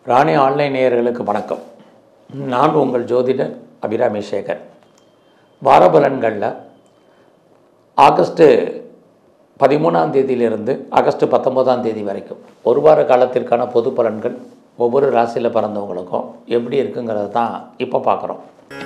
ராணி online நேயர்களுக்கு வணக்கம் நான் உங்கள் ஜோதிடர் அபிராமி சேகர் வாரபலன்களில் ஆகஸ்ட்டு பதிமூணாம் தேதியிலிருந்து ஆகஸ்ட் பத்தொம்போதாம் தேதி வரைக்கும் ஒரு வார காலத்திற்கான பொது பலன்கள் ஒவ்வொரு ராசியில் பிறந்தவங்களுக்கும் எப்படி இருக்குங்கிறது தான் இப்போ பார்க்குறோம்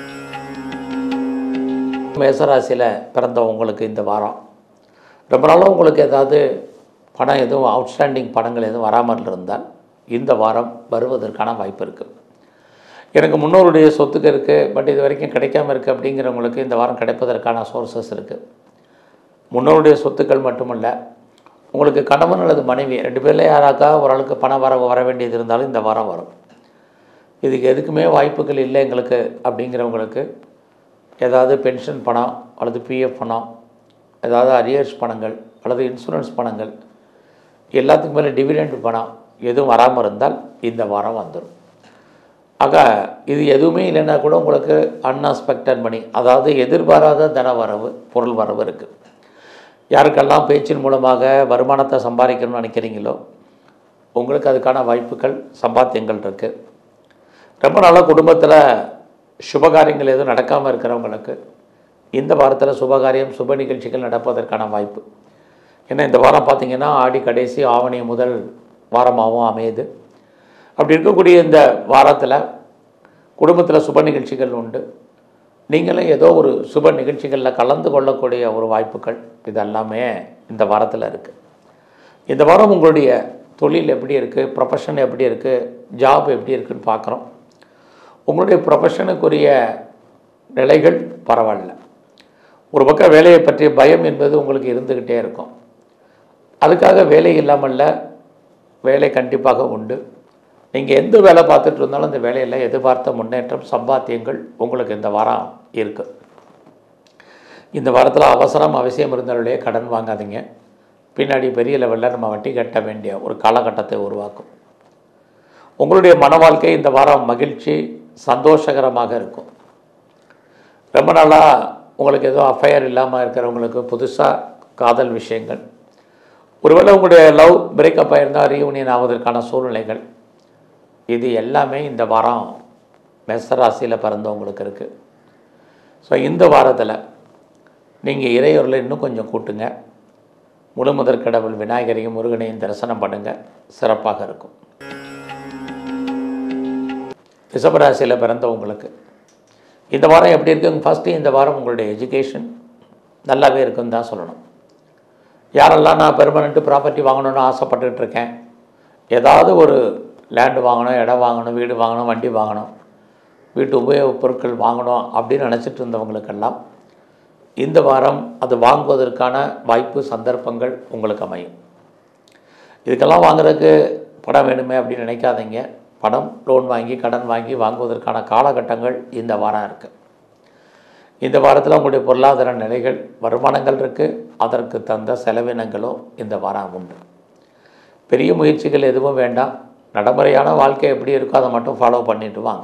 மேசராசியில் பிறந்தவங்களுக்கு இந்த வாரம் ரொம்ப நாளாக உங்களுக்கு ஏதாவது பணம் எதுவும் அவுட்ஸ்டாண்டிங் பணங்கள் எதுவும் வராமல் இருந்தால் இந்த வாரம் வருவதற்கான வாய்ப்பு இருக்குது எனக்கு முன்னோருடைய சொத்துக்கு இருக்குது பட் இது வரைக்கும் கிடைக்காம இருக்குது அப்படிங்கிறவங்களுக்கு இந்த வாரம் கிடைப்பதற்கான சோர்சஸ் இருக்குது முன்னோருடைய சொத்துக்கள் மட்டுமல்ல உங்களுக்கு கணவன் அல்லது மனைவி ரெண்டு பேரில் யாராக்கா ஓரளவுக்கு பணம் வர வர வேண்டியது இருந்தாலும் இந்த வாரம் வரும் இதுக்கு எதுக்குமே வாய்ப்புகள் இல்லை எங்களுக்கு அப்படிங்கிறவங்களுக்கு ஏதாவது பென்ஷன் பணம் அல்லது பிஎஃப் பணம் ஏதாவது அரியர்ஸ் பணங்கள் அல்லது இன்சூரன்ஸ் பணங்கள் எல்லாத்துக்கு மேலே டிவிடெண்ட் பணம் எதுவும் வராமல் இருந்தால் இந்த வாரம் வந்துடும் ஆக இது எதுவுமே இல்லைன்னா கூட உங்களுக்கு அன்எக்ஸ்பெக்டட் மணி அதாவது எதிர்பாராத தன வரவு பொருள் வரவு இருக்குது யாருக்கெல்லாம் பேச்சின் மூலமாக வருமானத்தை சம்பாதிக்கணும்னு நினைக்கிறீங்களோ உங்களுக்கு அதுக்கான வாய்ப்புகள் சம்பாத்தியங்கள் இருக்குது ரொம்ப நாளாக குடும்பத்தில் சுபகாரியங்கள் எதுவும் நடக்காமல் இருக்கிறவங்களுக்கு இந்த வாரத்தில் சுபகாரியம் சுப நிகழ்ச்சிகள் நடப்பதற்கான வாய்ப்பு ஏன்னா இந்த வாரம் பார்த்திங்கன்னா ஆடி கடைசி ஆவணி முதல் வாரமாகவும் அமையுது அப்படி இருக்கக்கூடிய இந்த வாரத்தில் குடும்பத்தில் சுப நிகழ்ச்சிகள் உண்டு நீங்களும் ஏதோ ஒரு சுப நிகழ்ச்சிகளில் கலந்து கொள்ளக்கூடிய ஒரு வாய்ப்புகள் இதெல்லாமே இந்த வாரத்தில் இருக்குது இந்த வாரம் உங்களுடைய தொழில் எப்படி இருக்குது ப்ரொஃபஷன் எப்படி இருக்குது ஜாப் எப்படி இருக்குன்னு பார்க்குறோம் உங்களுடைய ப்ரொஃபஷனுக்குரிய நிலைகள் பரவாயில்ல ஒரு பக்கம் வேலையை பற்றிய பயம் என்பது உங்களுக்கு இருந்துக்கிட்டே இருக்கும் அதுக்காக வேலை இல்லாமல்ல வேலை கண்டிப்பாக உண்டு நீங்கள் எந்த வேலை பார்த்துட்டு இருந்தாலும் அந்த வேலையில் எதிர்பார்த்த முன்னேற்றம் சம்பாத்தியங்கள் உங்களுக்கு இந்த வாரம் இருக்குது இந்த வாரத்தில் அவசரம் அவசியம் இருந்தாலே கடன் வாங்காதீங்க பின்னாடி பெரிய லெவலில் நம்ம வட்டி கட்ட வேண்டிய ஒரு காலகட்டத்தை உருவாக்கும் உங்களுடைய மன வாழ்க்கை இந்த வாரம் மகிழ்ச்சி சந்தோஷகரமாக இருக்கும் ரொம்ப நாளாக உங்களுக்கு எதுவும் அஃபையர் இல்லாமல் இருக்கிறவங்களுக்கு புதுசாக காதல் விஷயங்கள் ஒருவேளை உங்களுடைய லவ் பிரேக்கப் ஆயிருந்தால் ரீயூனியன் ஆவதற்கான சூழ்நிலைகள் இது எல்லாமே இந்த வாரம் மெசராசியில் பிறந்தவங்களுக்கு இருக்குது ஸோ இந்த வாரத்தில் நீங்கள் இறையூரில் இன்னும் கொஞ்சம் கூட்டுங்க முழு முதற் கடவுள் விநாயகரையும் முருகனையும் தரிசனம் பண்ணுங்கள் சிறப்பாக இருக்கும் ரிஷபராசியில் பிறந்தவங்களுக்கு இந்த வாரம் எப்படி இருக்குங்க ஃபஸ்ட்டு இந்த வாரம் உங்களுடைய எஜுகேஷன் நல்லாவே இருக்குன்னு தான் சொல்லணும் யாரெல்லாம் நான் பெர்மனண்ட்டு ப்ராப்பர்ட்டி வாங்கணும்னு ஆசைப்பட்டுட்டு இருக்கேன் ஏதாவது ஒரு லேண்டு வாங்கணும் இடம் வாங்கணும் வீடு வாங்கணும் வண்டி வாங்கணும் வீட்டு உபயோகப் பொருட்கள் வாங்கணும் அப்படின்னு நினச்சிட்டு இருந்தவங்களுக்கெல்லாம் இந்த வாரம் அது வாங்குவதற்கான வாய்ப்பு சந்தர்ப்பங்கள் உங்களுக்கு அமையும் இதுக்கெல்லாம் வாங்குறதுக்கு பணம் வேணுமே அப்படின்னு நினைக்காதீங்க பணம் லோன் வாங்கி கடன் வாங்கி வாங்குவதற்கான காலகட்டங்கள் இந்த வாரம் இருக்குது இந்த வாரத்தில் உங்களுடைய பொருளாதார நிலைகள் வருமானங்கள் இருக்குது அதற்கு தந்த செலவினங்களும் இந்த வாரம் உண்டு பெரிய முயற்சிகள் எதுவும் வேண்டாம் நடைமுறையான வாழ்க்கை எப்படி இருக்கோ அதை மட்டும் ஃபாலோ பண்ணிட்டு வாங்க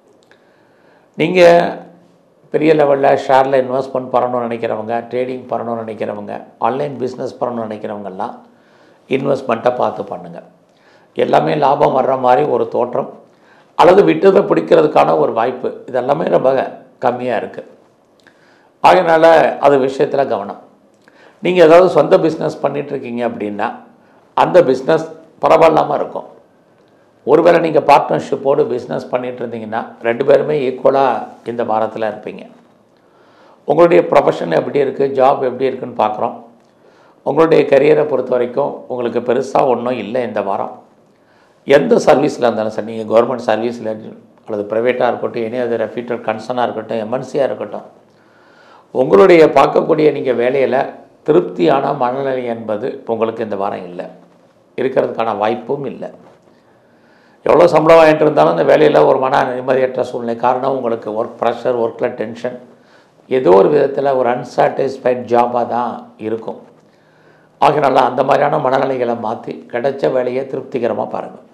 நீங்கள் பெரிய லெவலில் ஷேரில் இன்வெஸ்ட்மெண்ட் பண்ணணும்னு நினைக்கிறவங்க ட்ரேடிங் பண்ணணும்னு நினைக்கிறவங்க ஆன்லைன் பிஸ்னஸ் பண்ணணும்னு நினைக்கிறவங்கெல்லாம் இன்வெஸ்ட்மெண்ட்டை பார்த்து பண்ணுங்கள் எல்லாமே லாபம் வர்ற மாதிரி ஒரு தோற்றம் அல்லது விட்டதை பிடிக்கிறதுக்கான ஒரு வாய்ப்பு இதெல்லாமே ரொம்ப கம்மியாக இருக்குது ஆகையினால அது விஷயத்தில் கவனம் நீங்கள் ஏதாவது சொந்த பிஸ்னஸ் பண்ணிகிட்ருக்கீங்க அப்படின்னா அந்த பிஸ்னஸ் பரவாயில்லாமல் இருக்கும் ஒருவேளை நீங்கள் பார்ட்னர்ஷிப்போடு பிஸ்னஸ் பண்ணிகிட்டு இருந்தீங்கன்னா ரெண்டு பேருமே ஈக்குவலாக இந்த வாரத்தில் இருப்பீங்க உங்களுடைய ப்ரொஃபஷன் எப்படி இருக்குது ஜாப் எப்படி இருக்குன்னு பார்க்குறோம் உங்களுடைய கரியரை பொறுத்த வரைக்கும் உங்களுக்கு பெருசாக ஒன்றும் இல்லை இந்த வாரம் எந்த சர்வீஸில் இருந்தாலும் சரி நீங்கள் கவர்மெண்ட் சர்வீஸில் அல்லது ப்ரைவேட்டாக இருக்கட்டும் எனி அது ரெஃப்யூட்டட் கன்சர்னாக இருக்கட்டும் எம்என்சியாக இருக்கட்டும் உங்களுடைய பார்க்கக்கூடிய நீங்கள் வேலையில் திருப்தியான மனநிலை என்பது உங்களுக்கு இந்த வாரம் இல்லை இருக்கிறதுக்கான வாய்ப்பும் இல்லை எவ்வளோ சம்பளம் வாங்கிட்டு இருந்தாலும் இந்த வேலையில் ஒரு மன நிம்மதியற்ற சூழ்நிலை காரணம் உங்களுக்கு ஒர்க் ப்ரெஷர் ஒர்க்கில் டென்ஷன் ஏதோ ஒரு விதத்தில் ஒரு அன்சாட்டிஸ்ஃபைட் ஜாபாக தான் இருக்கும் ஆகினால அந்த மாதிரியான மனநிலைகளை மாற்றி கிடைச்ச வேலையை திருப்திகரமாக பாருங்கள்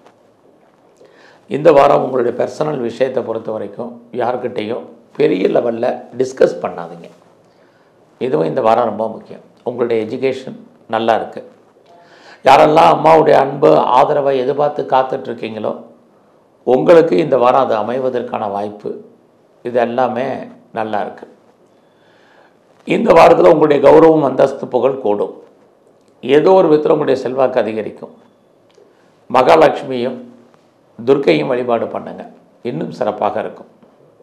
இந்த வாரம் உங்களுடைய பர்சனல் விஷயத்தை பொறுத்த வரைக்கும் யாருக்கிட்டேயும் பெரிய லெவலில் டிஸ்கஸ் பண்ணாதீங்க இதுவும் இந்த வாரம் ரொம்ப முக்கியம் உங்களுடைய எஜுகேஷன் நல்லா இருக்குது யாரெல்லாம் அம்மாவுடைய அன்பு ஆதரவை எதிர்பார்த்து காத்துட்ருக்கீங்களோ உங்களுக்கு இந்த வாரம் அது அமைவதற்கான வாய்ப்பு இது எல்லாமே நல்லா இருக்கு இந்த வாரத்தில் உங்களுடைய கௌரவம் அந்தஸ்து புகழ் கூடும் ஏதோ ஒரு விதத்தில் உங்களுடைய செல்வாக்கு அதிகரிக்கும் மகாலட்சுமியும் துர்க்கையும் வழிபாடு பண்ணுங்க இன்னும் சிறப்பாக இருக்கும்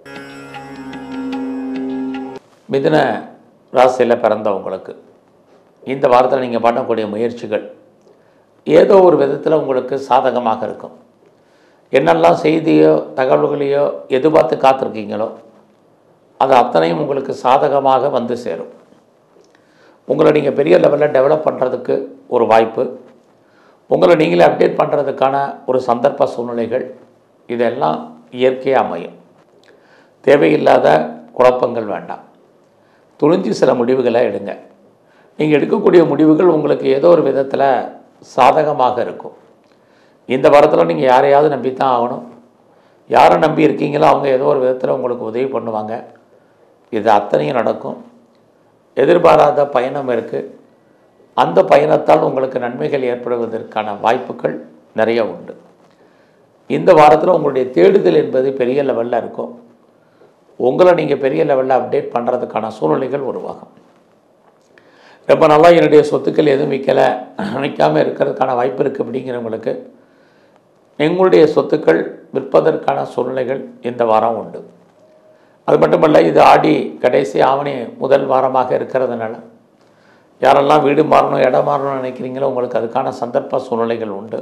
மிதுன ராசியில் பிறந்தவங்களுக்கு இந்த வாரத்தில் நீங்கள் பண்ணக்கூடிய முயற்சிகள் ஏதோ ஒரு விதத்தில் உங்களுக்கு சாதகமாக இருக்கும் என்னெல்லாம் செய்தியோ தகவல்களையோ எதிர்பார்த்து காத்திருக்கீங்களோ அது அத்தனையும் உங்களுக்கு சாதகமாக வந்து சேரும் உங்களை நீங்கள் பெரிய லெவலில் டெவலப் பண்ணுறதுக்கு ஒரு வாய்ப்பு உங்களை நீங்களே அப்டேட் பண்ணுறதுக்கான ஒரு சந்தர்ப்ப சூழ்நிலைகள் இதெல்லாம் இயற்கையாக அமையும் தேவையில்லாத குழப்பங்கள் வேண்டாம் துணிஞ்சு சில முடிவுகளை எடுங்க நீங்கள் எடுக்கக்கூடிய முடிவுகள் உங்களுக்கு ஏதோ ஒரு விதத்தில் சாதகமாக இருக்கும் இந்த வாரத்தில் நீங்கள் யாரையாவது நம்பி தான் ஆகணும் யாரை நம்பி இருக்கீங்களோ அவங்க ஏதோ ஒரு விதத்தில் உங்களுக்கு உதவி பண்ணுவாங்க இது அத்தனையும் நடக்கும் எதிர்பாராத பயணம் இருக்குது அந்த பயணத்தால் உங்களுக்கு நன்மைகள் ஏற்படுவதற்கான வாய்ப்புகள் நிறைய உண்டு இந்த வாரத்தில் உங்களுடைய தேடுதல் என்பது பெரிய லெவலில் இருக்கும் உங்களை நீங்கள் பெரிய லெவலில் அப்டேட் பண்ணுறதுக்கான சூழ்நிலைகள் உருவாகும் ரொம்ப நாளாக என்னுடைய சொத்துக்கள் எதுவும் விற்கலை விற்காமல் இருக்கிறதுக்கான வாய்ப்பு இருக்குது அப்படிங்கிறவங்களுக்கு எங்களுடைய சொத்துக்கள் விற்பதற்கான சூழ்நிலைகள் இந்த வாரம் உண்டு அது மட்டுமல்ல இது ஆடி கடைசி ஆவணி முதல் வாரமாக இருக்கிறதுனால யாரெல்லாம் வீடு மாறணும் இடம் மாறணும்னு நினைக்கிறீங்களோ உங்களுக்கு அதுக்கான சந்தர்ப்ப சூழ்நிலைகள் உண்டு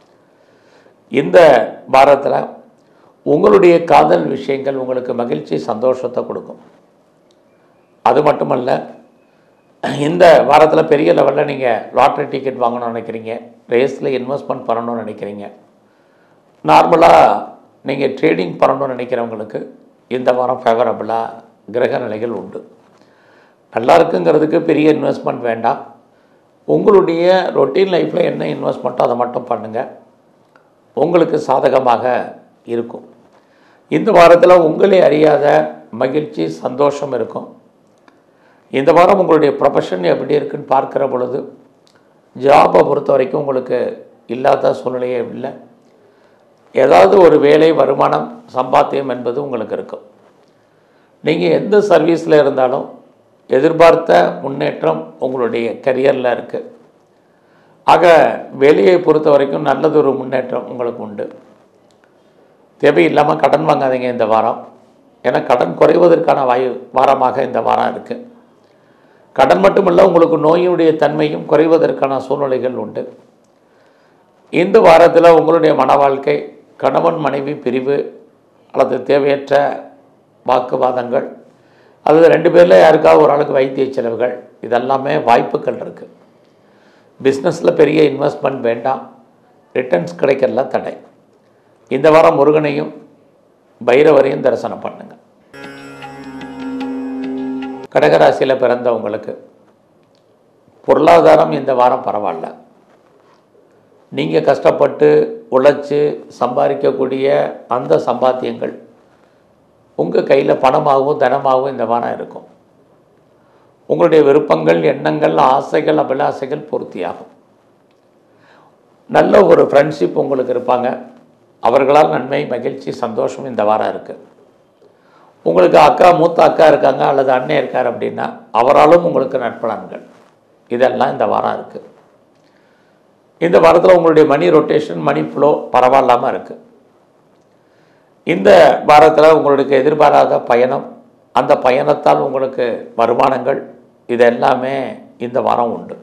இந்த வாரத்தில் உங்களுடைய காதல் விஷயங்கள் உங்களுக்கு மகிழ்ச்சி சந்தோஷத்தை கொடுக்கும் அது மட்டுமல்ல இந்த வாரத்தில் பெரிய லெவலில் நீங்கள் லாட்ரி டிக்கெட் வாங்கணும்னு நினைக்கிறீங்க ரேஸில் இன்வெஸ்ட்மெண்ட் பண்ணணும்னு நினைக்கிறீங்க நார்மலாக நீங்கள் ட்ரேடிங் பண்ணணும்னு நினைக்கிறவங்களுக்கு இந்த வாரம் ஃபேவரபுளாக கிரக நிலைகள் உண்டு நல்லா இருக்குங்கிறதுக்கு பெரிய இன்வெஸ்ட்மெண்ட் வேண்டாம் உங்களுடைய ரொட்டீன் லைஃப்பில் என்ன இன்வெஸ்ட்மெண்ட்டோ அதை மட்டும் பண்ணுங்கள் உங்களுக்கு சாதகமாக இருக்கும் இந்த வாரத்தில் உங்களே அறியாத மகிழ்ச்சி சந்தோஷம் இருக்கும் இந்த வாரம் உங்களுடைய ப்ரொஃபஷன் எப்படி இருக்குன்னு பார்க்குற பொழுது ஜாபை பொறுத்த வரைக்கும் உங்களுக்கு இல்லாத சூழ்நிலையே இல்லை ஏதாவது ஒரு வேலை வருமானம் சம்பாத்தியம் என்பது உங்களுக்கு இருக்கும் நீங்கள் எந்த சர்வீஸில் இருந்தாலும் எதிர்பார்த்த முன்னேற்றம் உங்களுடைய கரியரில் இருக்குது ஆக வேலையை பொறுத்த வரைக்கும் நல்லதொரு முன்னேற்றம் உங்களுக்கு உண்டு தேவையில்லாமல் கடன் வாங்காதீங்க இந்த வாரம் ஏன்னா கடன் குறைவதற்கான வாயு வாரமாக இந்த வாரம் இருக்குது கடன் மட்டுமல்ல உங்களுக்கு நோயினுடைய தன்மையும் குறைவதற்கான சூழ்நிலைகள் உண்டு இந்த வாரத்தில் உங்களுடைய மன வாழ்க்கை கணவன் மனைவி பிரிவு அல்லது தேவையற்ற வாக்குவாதங்கள் அல்லது ரெண்டு பேரில் யாருக்காவது ஒரு ஆளுக்கு வைத்திய செலவுகள் இதெல்லாமே வாய்ப்புகள் இருக்குது பிஸ்னஸில் பெரிய இன்வெஸ்ட்மெண்ட் வேண்டாம் ரிட்டர்ன்ஸ் கிடைக்கிறதுல தடை இந்த வாரம் முருகனையும் பைரவரையும் தரிசனம் பண்ணுங்க கடகராசியில் பிறந்தவங்களுக்கு பொருளாதாரம் இந்த வாரம் பரவாயில்ல நீங்கள் கஷ்டப்பட்டு உழைச்சி சம்பாதிக்கக்கூடிய அந்த சம்பாத்தியங்கள் உங்கள் கையில் பணமாகவும் தனமாகவும் இந்த வாரம் இருக்கும் உங்களுடைய விருப்பங்கள் எண்ணங்கள் ஆசைகள் அபிலாசைகள் பூர்த்தியாகும் நல்ல ஒரு ஃப்ரெண்ட்ஷிப் உங்களுக்கு இருப்பாங்க அவர்களால் நன்மை மகிழ்ச்சி சந்தோஷம் இந்த வாரம் இருக்குது உங்களுக்கு அக்கா மூத்த அக்கா இருக்காங்க அல்லது அண்ணன் இருக்கார் அப்படின்னா அவராலும் உங்களுக்கு நட்பலன்கள் இதெல்லாம் இந்த வாரம் இருக்குது இந்த வாரத்தில் உங்களுடைய மணி ரொட்டேஷன் மணி ஃப்ளோ பரவாயில்லாமல் இருக்குது இந்த வாரத்தில் உங்களுக்கு எதிர்பாராத பயணம் அந்த பயணத்தால் உங்களுக்கு வருமானங்கள் இது எல்லாமே இந்த வாரம் உண்டு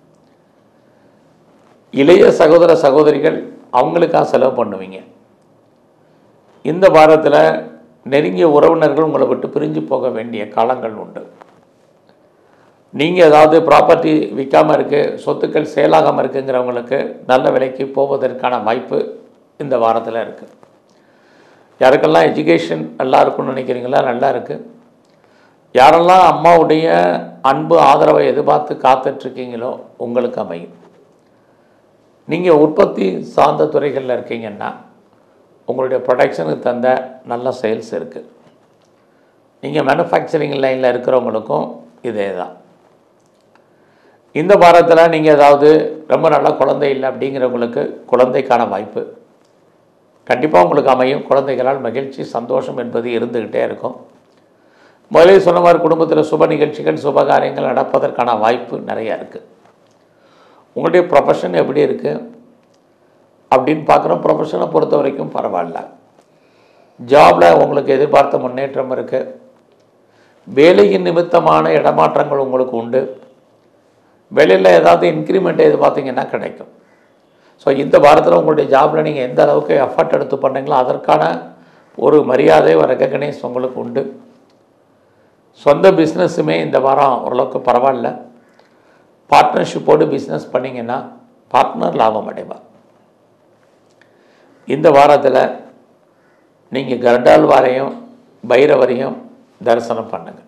இளைய சகோதர சகோதரிகள் அவங்களுக்காக செலவு பண்ணுவீங்க இந்த வாரத்தில் நெருங்கிய உறவினர்கள் உங்களை விட்டு பிரிஞ்சு போக வேண்டிய காலங்கள் உண்டு நீங்கள் ஏதாவது ப்ராப்பர்ட்டி விற்காமல் இருக்குது சொத்துக்கள் சேலாகாமல் இருக்குங்கிறவங்களுக்கு நல்ல விலைக்கு போவதற்கான வாய்ப்பு இந்த வாரத்தில் இருக்குது யாருக்கெல்லாம் எஜுகேஷன் நல்லா இருக்கும்னு நினைக்கிறீங்களா நல்லா இருக்குது யாரெல்லாம் அம்மாவுடைய அன்பு ஆதரவை எதிர்பார்த்து காத்துட்ருக்கீங்களோ உங்களுக்கு அமையும் நீங்கள் உற்பத்தி சார்ந்த துறைகளில் இருக்கீங்கன்னா உங்களுடைய ப்ரொடக்ஷனுக்கு தந்த நல்ல சேல்ஸ் இருக்குது நீங்கள் மேனுஃபேக்சரிங் லைனில் இருக்கிறவங்களுக்கும் இதே தான் இந்த வாரத்தில் நீங்கள் ஏதாவது ரொம்ப நல்ல குழந்தை இல்லை அப்படிங்கிறவங்களுக்கு குழந்தைக்கான வாய்ப்பு கண்டிப்பாக உங்களுக்கு அமையும் குழந்தைகளால் மகிழ்ச்சி சந்தோஷம் என்பது இருந்துக்கிட்டே இருக்கும் முதலே சொன்ன மாதிரி குடும்பத்தில் சுப நிகழ்ச்சிகள் சுபகாரியங்கள் நடப்பதற்கான வாய்ப்பு நிறையா இருக்குது உங்களுடைய ப்ரொஃபஷன் எப்படி இருக்குது அப்படின்னு பார்க்குறோம் ப்ரொஃபஷனை பொறுத்த வரைக்கும் பரவாயில்ல ஜாபில் உங்களுக்கு எதிர்பார்த்த முன்னேற்றம் இருக்குது வேலையின் நிமித்தமான இடமாற்றங்கள் உங்களுக்கு உண்டு வேலையில் ஏதாவது இன்க்ரிமெண்ட் எதிர்பார்த்தீங்கன்னா கிடைக்கும் ஸோ இந்த வாரத்தில் உங்களுடைய ஜாபில் நீங்கள் எந்த அளவுக்கு எஃபர்ட் எடுத்து பண்ணுறீங்களோ அதற்கான ஒரு மரியாதை ஒரு ரெக்கக்னைஸ் உங்களுக்கு உண்டு சொந்த பிஸ்னஸுமே இந்த வாரம் ஓரளவுக்கு பரவாயில்ல பார்ட்னர்ஷிப்போடு பிஸ்னஸ் பண்ணிங்கன்னா பார்ட்னர் லாபம் அடைவா இந்த வாரத்தில் நீங்கள் கருடாழ்வாரையும் பைரவரையும் தரிசனம் பண்ணுங்கள்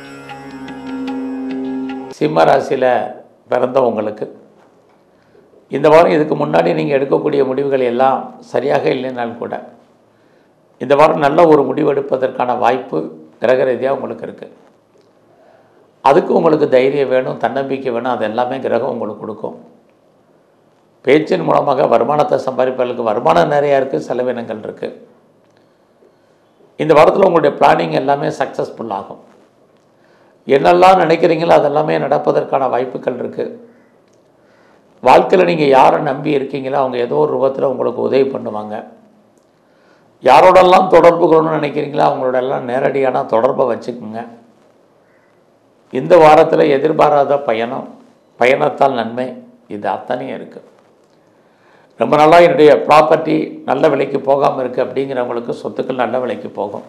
சிம்ம ராசியில் பிறந்தவங்களுக்கு இந்த வாரம் இதுக்கு முன்னாடி நீங்கள் எடுக்கக்கூடிய முடிவுகள் எல்லாம் சரியாக இல்லைனாலும் கூட இந்த வாரம் நல்ல ஒரு முடிவு எடுப்பதற்கான வாய்ப்பு கிரக ரீதியாக உங்களுக்கு இருக்குது அதுக்கு உங்களுக்கு தைரியம் வேணும் தன்னம்பிக்கை வேணும் அது எல்லாமே கிரகம் உங்களுக்கு கொடுக்கும் பேச்சின் மூலமாக வருமானத்தை சம்பாதிப்பதற்கு வருமானம் நிறையா இருக்குது செலவினங்கள் இருக்குது இந்த வாரத்தில் உங்களுடைய பிளானிங் எல்லாமே சக்ஸஸ்ஃபுல் ஆகும் என்னெல்லாம் நினைக்கிறீங்களோ அதெல்லாமே நடப்பதற்கான வாய்ப்புகள் இருக்குது வாழ்க்கையில் நீங்கள் யாரை நம்பி இருக்கீங்களோ அவங்க ஏதோ ஒரு ரூபத்தில் உங்களுக்கு உதவி பண்ணுவாங்க யாரோடெல்லாம் தொடர்பு கொள்ளணும்னு நினைக்கிறீங்களோ அவங்களோட எல்லாம் நேரடியான தொடர்பை வச்சுக்கோங்க இந்த வாரத்தில் எதிர்பாராத பயணம் பயணத்தால் நன்மை இது அத்தனையும் இருக்குது ரொம்ப நாளாக என்னுடைய ப்ராப்பர்ட்டி நல்ல விலைக்கு போகாமல் இருக்குது அப்படிங்கிறவங்களுக்கு சொத்துக்கள் நல்ல விலைக்கு போகும்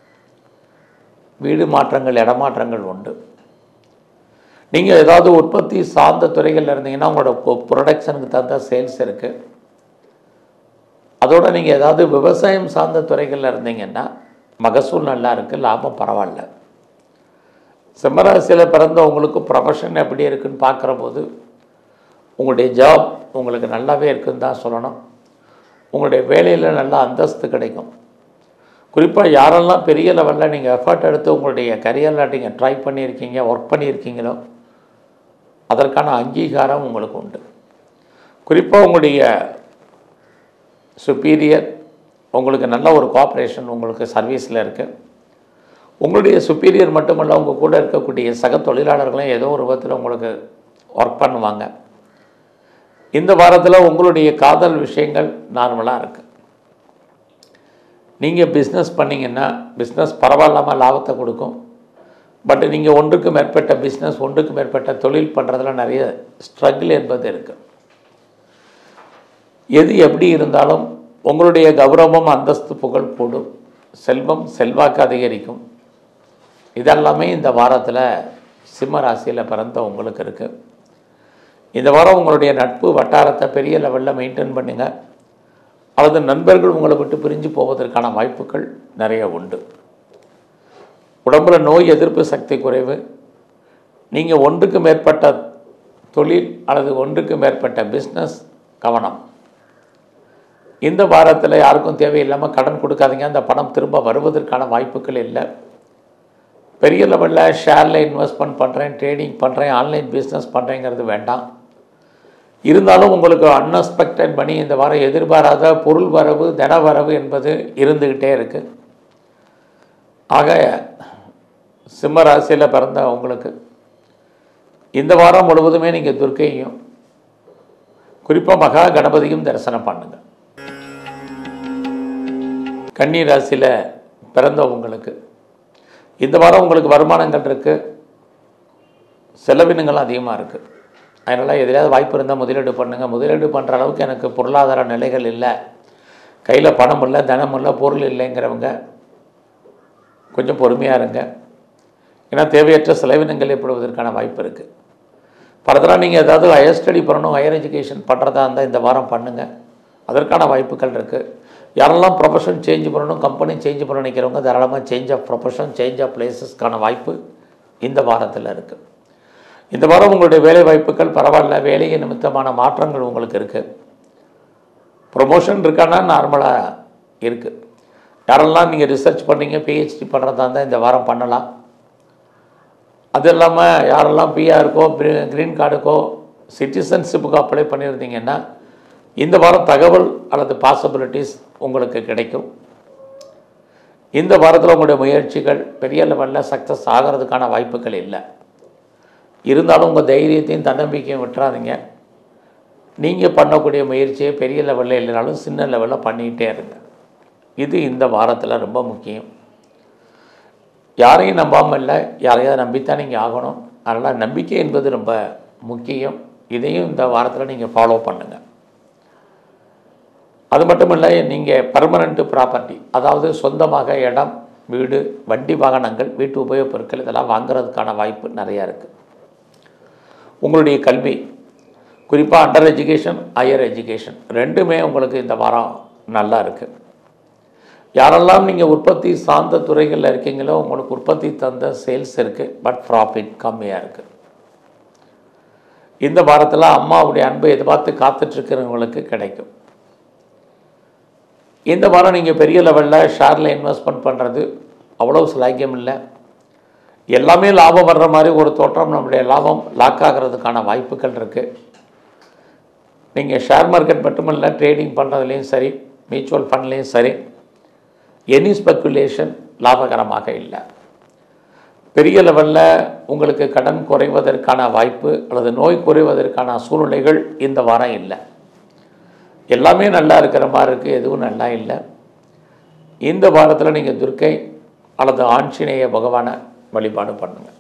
வீடு மாற்றங்கள் இடமாற்றங்கள் உண்டு நீங்கள் ஏதாவது உற்பத்தி சார்ந்த துறைகளில் இருந்தீங்கன்னா உங்களோட ப்ரொடக்ஷனுக்கு தகுந்த சேல்ஸ் இருக்குது அதோட நீங்கள் ஏதாவது விவசாயம் சார்ந்த துறைகளில் இருந்தீங்கன்னா மகசூல் நல்லா இருக்குது லாபம் பரவாயில்ல சிம்மராசியில் பிறந்த உங்களுக்கு ப்ரொஃபஷன் எப்படி இருக்குன்னு பார்க்குற போது உங்களுடைய ஜாப் உங்களுக்கு நல்லாவே இருக்குன்னு தான் சொல்லணும் உங்களுடைய வேலையில் நல்ல அந்தஸ்து கிடைக்கும் குறிப்பாக யாரெல்லாம் பெரிய லெவலில் நீங்கள் எஃபர்ட் எடுத்து உங்களுடைய கரியரில் நீங்கள் ட்ரை பண்ணியிருக்கீங்க ஒர்க் பண்ணியிருக்கீங்களோ அதற்கான அங்கீகாரம் உங்களுக்கு உண்டு குறிப்பாக உங்களுடைய சுப்பீரியர் உங்களுக்கு நல்ல ஒரு கோஆப்ரேஷன் உங்களுக்கு சர்வீஸில் இருக்குது உங்களுடைய சுப்பீரியர் மட்டுமல்ல உங்கள் கூட இருக்கக்கூடிய சக தொழிலாளர்களும் ஏதோ ஒரு விதத்தில் உங்களுக்கு ஒர்க் பண்ணுவாங்க இந்த வாரத்தில் உங்களுடைய காதல் விஷயங்கள் நார்மலாக இருக்குது நீங்கள் பிஸ்னஸ் பண்ணிங்கன்னா பிஸ்னஸ் பரவாயில்லாமல் லாபத்தை கொடுக்கும் பட் நீங்கள் ஒன்றுக்கு மேற்பட்ட பிஸ்னஸ் ஒன்றுக்கு மேற்பட்ட தொழில் பண்ணுறதுல நிறைய ஸ்ட்ரகிள் என்பது இருக்குது எது எப்படி இருந்தாலும் உங்களுடைய கௌரவம் அந்தஸ்து புகழ் கூடும் செல்வம் செல்வாக்கு அதிகரிக்கும் இதெல்லாமே இந்த வாரத்தில் சிம்ம ராசியில் பிறந்த உங்களுக்கு இருக்குது இந்த வாரம் உங்களுடைய நட்பு வட்டாரத்தை பெரிய லெவலில் மெயின்டைன் பண்ணுங்கள் அல்லது நண்பர்கள் உங்களை விட்டு பிரிஞ்சு போவதற்கான வாய்ப்புகள் நிறைய உண்டு உடம்புல நோய் எதிர்ப்பு சக்தி குறைவு நீங்கள் ஒன்றுக்கு மேற்பட்ட தொழில் அல்லது ஒன்றுக்கு மேற்பட்ட பிஸ்னஸ் கவனம் இந்த வாரத்தில் யாருக்கும் தேவையில்லாமல் கடன் கொடுக்காதீங்க அந்த பணம் திரும்ப வருவதற்கான வாய்ப்புகள் இல்லை பெரிய லெவலில் ஷேரில் இன்வெஸ்ட்மெண்ட் பண்ணுறேன் ட்ரேடிங் பண்ணுறேன் ஆன்லைன் பிஸ்னஸ் பண்ணுறேங்கிறது வேண்டாம் இருந்தாலும் உங்களுக்கு அன்எக்ஸ்பெக்டட் மணி இந்த வாரம் எதிர்பாராத பொருள் வரவு தன வரவு என்பது இருந்துக்கிட்டே இருக்குது ஆக சிம்ம ராசியில் பிறந்த உங்களுக்கு இந்த வாரம் முழுவதுமே நீங்கள் துர்க்கையும் குறிப்பாக மகா கணபதியும் தரிசனம் பண்ணுங்க கன்னி ராசியில் பிறந்த உங்களுக்கு இந்த வாரம் உங்களுக்கு வருமானங்கள் இருக்குது செலவினங்கள் அதிகமாக இருக்குது அதனால் எதிலாவது வாய்ப்பு இருந்தால் முதலீடு பண்ணுங்கள் முதலீடு பண்ணுற அளவுக்கு எனக்கு பொருளாதார நிலைகள் இல்லை கையில் பணம் இல்லை தனம் இல்லை பொருள் இல்லைங்கிறவங்க கொஞ்சம் பொறுமையாக இருங்க ஏன்னா தேவையற்ற செலவினங்கள் ஏற்படுவதற்கான வாய்ப்பு இருக்குது ஃபர்தராக நீங்கள் ஏதாவது ஹையர் ஸ்டடி பண்ணணும் ஹையர் எஜுகேஷன் பண்ணுறதா இருந்தால் இந்த வாரம் பண்ணுங்கள் அதற்கான வாய்ப்புகள் இருக்குது யாரெல்லாம் ப்ரொஃபஷன் சேஞ்ச் பண்ணணும் கம்பெனி சேஞ்ச் பண்ண நினைக்கிறவங்க தாராளமாக change of profession change of பிளேசஸ்க்கான வாய்ப்பு இந்த வாரத்தில் இருக்குது இந்த வாரம் உங்களுடைய வேலை வாய்ப்புகள் பரவாயில்ல வேலையை நிமித்தமான மாற்றங்கள் உங்களுக்கு இருக்குது ப்ரொமோஷன் இருக்கான்னா நார்மலாக இருக்குது யாரெல்லாம் நீங்கள் ரிசர்ச் பண்ணீங்க பிஹெச்டி பண்ணுறதா இருந்தால் இந்த வாரம் பண்ணலாம் அது இல்லாமல் யாரெல்லாம் பிஆருக்கோ க்ரீன் கார்டுக்கோ சிட்டிசன்ஷிப்புக்கோ அப்ளை பண்ணியிருந்தீங்கன்னா இந்த வாரம் தகவல் அல்லது பாசிபிலிட்டிஸ் உங்களுக்கு கிடைக்கும் இந்த வாரத்தில் உங்களுடைய முயற்சிகள் பெரிய லெவலில் சக்ஸஸ் ஆகிறதுக்கான வாய்ப்புகள் இல்லை இருந்தாலும் உங்கள் தைரியத்தையும் தன்னம்பிக்கையும் விட்டுறாதீங்க நீங்கள் பண்ணக்கூடிய முயற்சியை பெரிய லெவலில் இல்லைனாலும் சின்ன லெவலில் பண்ணிக்கிட்டே இருங்க இது இந்த வாரத்தில் ரொம்ப முக்கியம் யாரையும் நம்பாமல் இல்லை யாரையாவது நம்பித்தான் நீங்கள் ஆகணும் அதனால் நம்பிக்கை என்பது ரொம்ப முக்கியம் இதையும் இந்த வாரத்தில் நீங்கள் ஃபாலோ பண்ணுங்கள் அது மட்டும் இல்லை நீங்கள் பர்மனண்ட்டு ப்ராப்பர்ட்டி அதாவது சொந்தமாக இடம் வீடு வண்டி வாகனங்கள் வீட்டு உபயோகப் பொருட்கள் இதெல்லாம் வாங்குறதுக்கான வாய்ப்பு நிறையா இருக்குது உங்களுடைய கல்வி குறிப்பாக அண்டர் எஜுகேஷன் ஹையர் எஜுகேஷன் ரெண்டுமே உங்களுக்கு இந்த வாரம் நல்லா இருக்குது யாரெல்லாம் நீங்கள் உற்பத்தி சார்ந்த துறைகளில் இருக்கீங்களோ உங்களுக்கு உற்பத்தி தந்த சேல்ஸ் இருக்குது பட் ப்ராஃபிட் கம்மியாக இருக்குது இந்த வாரத்தில் அம்மாவுடைய அன்பை எதிர்பார்த்து காத்துட்ருக்கிறவங்களுக்கு கிடைக்கும் இந்த வாரம் நீங்கள் பெரிய லெவலில் ஷேரில் இன்வெஸ்ட்மெண்ட் பண்ணுறது அவ்வளோ சிலாக்கியம் இல்லை எல்லாமே லாபம் வர்ற மாதிரி ஒரு தோற்றம் நம்முடைய லாபம் லாக் ஆகிறதுக்கான வாய்ப்புகள் இருக்குது நீங்கள் ஷேர் மார்க்கெட் மட்டுமல்ல ட்ரேடிங் பண்ணுறதுலேயும் சரி மியூச்சுவல் ஃபண்ட்லேயும் சரி எனி ஸ்பெக்குலேஷன் லாபகரமாக இல்லை பெரிய லெவலில் உங்களுக்கு கடன் குறைவதற்கான வாய்ப்பு அல்லது நோய் குறைவதற்கான சூழ்நிலைகள் இந்த வாரம் இல்லை எல்லாமே நல்லா இருக்கிற மாதிரி இருக்குது எதுவும் நல்லா இல்லை இந்த வாரத்தில் நீங்கள் துர்க்கை அல்லது ஆஞ்சநேய பகவானை வழிபாடு பண்ணுங்கள்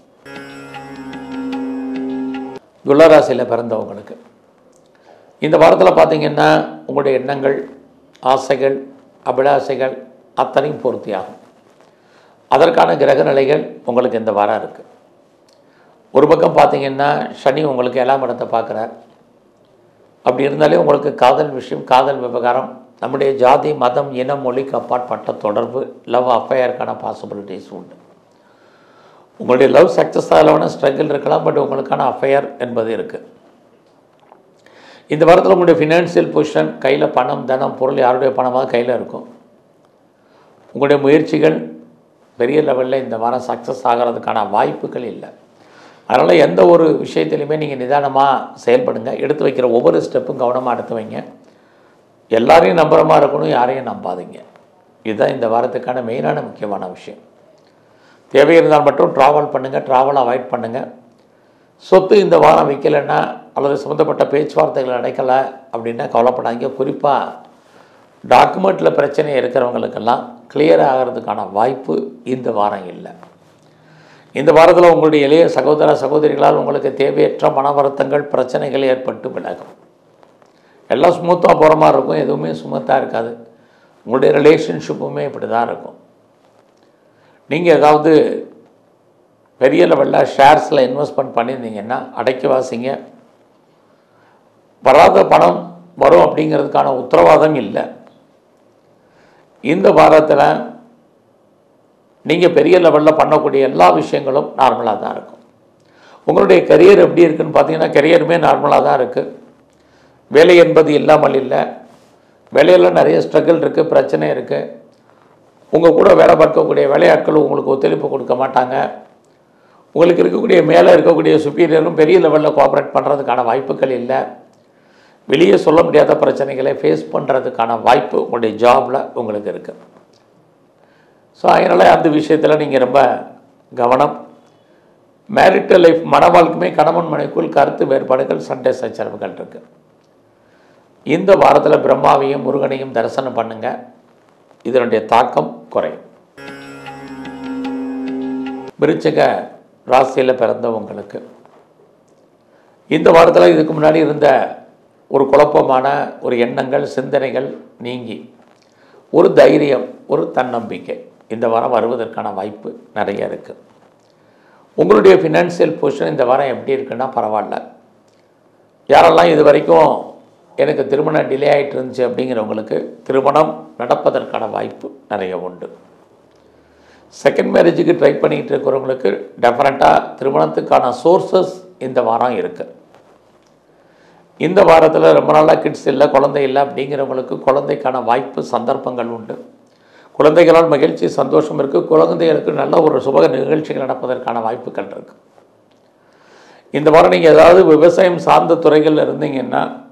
துளராசியில் பிறந்தவங்களுக்கு இந்த வாரத்தில் பார்த்தீங்கன்னா உங்களுடைய எண்ணங்கள் ஆசைகள் அபிலாசைகள் அத்தனையும் பூர்த்தியாகும் அதற்கான கிரக நிலைகள் உங்களுக்கு இந்த வாரம் இருக்குது ஒரு பக்கம் பார்த்தீங்கன்னா சனி உங்களுக்கு ஏழாம் இடத்தை பார்க்குறார் அப்படி இருந்தாலே உங்களுக்கு காதல் விஷயம் காதல் விவகாரம் நம்முடைய ஜாதி மதம் இனம் மொழிக்கு அப்பாற்பட்ட தொடர்பு லவ் அஃபையருக்கான பாசிபிலிட்டிஸ் உண்டு உங்களுடைய லவ் சக்ஸஸ் ஆகலவன ஸ்ட்ரகிள் இருக்கலாம் பட் உங்களுக்கான அஃபையர் என்பது இருக்குது இந்த வாரத்தில் உங்களுடைய ஃபினான்சியல் பொசிஷன் கையில் பணம் தனம் பொருள் யாருடைய பணமாக கையில் இருக்கும் உங்களுடைய முயற்சிகள் பெரிய லெவலில் இந்த வாரம் சக்ஸஸ் ஆகிறதுக்கான வாய்ப்புகள் இல்லை அதனால் எந்த ஒரு விஷயத்துலையுமே நீங்கள் நிதானமாக செயல்படுங்க எடுத்து வைக்கிற ஒவ்வொரு ஸ்டெப்பும் கவனமாக எடுத்து வைங்க எல்லாரையும் நம்புற மாதிரி இருக்கணும் யாரையும் நம்பாதீங்க இதுதான் இந்த வாரத்துக்கான மெயினான முக்கியமான விஷயம் தேவை இருந்தால் மட்டும் ட்ராவல் பண்ணுங்கள் ட்ராவல் அவாய்ட் பண்ணுங்கள் சொத்து இந்த வாரம் விற்கலைன்னா அல்லது சம்மந்தப்பட்ட பேச்சுவார்த்தைகள் நடக்கலை அப்படின்னா கவலைப்படாதீங்க குறிப்பாக டாக்குமெண்ட்டில் பிரச்சனை இருக்கிறவங்களுக்கெல்லாம் கிளியர் ஆகிறதுக்கான வாய்ப்பு இந்த வாரம் இல்லை இந்த வாரத்தில் உங்களுடைய இளைய சகோதர சகோதரிகளால் உங்களுக்கு தேவையற்ற மன வருத்தங்கள் பிரச்சனைகள் ஏற்பட்டு விலகும் எல்லாம் ஸ்மூத்தாக போகிற மாதிரி இருக்கும் எதுவுமே ஸ்மூத்தாக இருக்காது உங்களுடைய ரிலேஷன்ஷிப்புமே இப்படி தான் இருக்கும் நீங்கள் ஏதாவது பெரிய லெவலில் ஷேர்ஸில் இன்வெஸ்ட்மெண்ட் பண்ணியிருந்தீங்கன்னா அடைக்க வாசிங்க வராத பணம் வரும் அப்படிங்கிறதுக்கான உத்தரவாதம் இல்லை இந்த வாரத்தில் நீங்கள் பெரிய லெவலில் பண்ணக்கூடிய எல்லா விஷயங்களும் நார்மலாக தான் இருக்கும் உங்களுடைய கரியர் எப்படி இருக்குன்னு பார்த்தீங்கன்னா கரியருமே நார்மலாக தான் இருக்குது வேலை என்பது இல்லாமல் இல்லை வேலையில் நிறைய ஸ்ட்ரகிள் இருக்குது பிரச்சனை இருக்குது உங்கள் கூட வேலை பார்க்கக்கூடிய வேலையாட்கள் உங்களுக்கு ஒத்துழைப்பு கொடுக்க மாட்டாங்க உங்களுக்கு இருக்கக்கூடிய மேலே இருக்கக்கூடிய சுப்பீரியரும் பெரிய லெவலில் கோஆப்ரேட் பண்ணுறதுக்கான வாய்ப்புகள் இல்லை வெளியே சொல்ல முடியாத பிரச்சனைகளை ஃபேஸ் பண்ணுறதுக்கான வாய்ப்பு உங்களுடைய ஜாபில் உங்களுக்கு இருக்குது ஸோ அதனால் அந்த விஷயத்தில் நீங்கள் ரொம்ப கவனம் மேரிட்டல் லைஃப் மன வாழ்க்கையுமே கணவன் மனைக்குள் கருத்து வேறுபாடுகள் சண்டை சச்சரவுகள் இருக்குது இந்த வாரத்தில் பிரம்மாவையும் முருகனையும் தரிசனம் பண்ணுங்கள் இதனுடைய தாக்கம் குறையும் விருச்சிக ராசியில் பிறந்தவங்களுக்கு இந்த வாரத்தில் இதுக்கு முன்னாடி இருந்த ஒரு குழப்பமான ஒரு எண்ணங்கள் சிந்தனைகள் நீங்கி ஒரு தைரியம் ஒரு தன்னம்பிக்கை இந்த வாரம் வருவதற்கான வாய்ப்பு நிறைய இருக்குது உங்களுடைய ஃபினான்சியல் பொசிஷன் இந்த வாரம் எப்படி இருக்குன்னா பரவாயில்ல யாரெல்லாம் இது வரைக்கும் எனக்கு திருமணம் டிலே ஆகிட்டு இருந்துச்சு அப்படிங்கிறவங்களுக்கு திருமணம் நடப்பதற்கான வாய்ப்பு நிறைய உண்டு செகண்ட் மேரேஜுக்கு ட்ரை பண்ணிகிட்டு இருக்கிறவங்களுக்கு டெஃபரெண்ட்டாக திருமணத்துக்கான சோர்சஸ் இந்த வாரம் இருக்குது இந்த வாரத்தில் ரொம்ப நாளாக கிட்ஸ் இல்லை குழந்தை இல்லை அப்படிங்கிறவங்களுக்கு குழந்தைக்கான வாய்ப்பு சந்தர்ப்பங்கள் உண்டு குழந்தைகளால் மகிழ்ச்சி சந்தோஷம் இருக்குது குழந்தைகளுக்கு நல்ல ஒரு சுப நிகழ்ச்சிகள் நடப்பதற்கான வாய்ப்புகள் இருக்குது இந்த வாரம் நீங்கள் ஏதாவது விவசாயம் சார்ந்த துறைகளில் இருந்தீங்கன்னா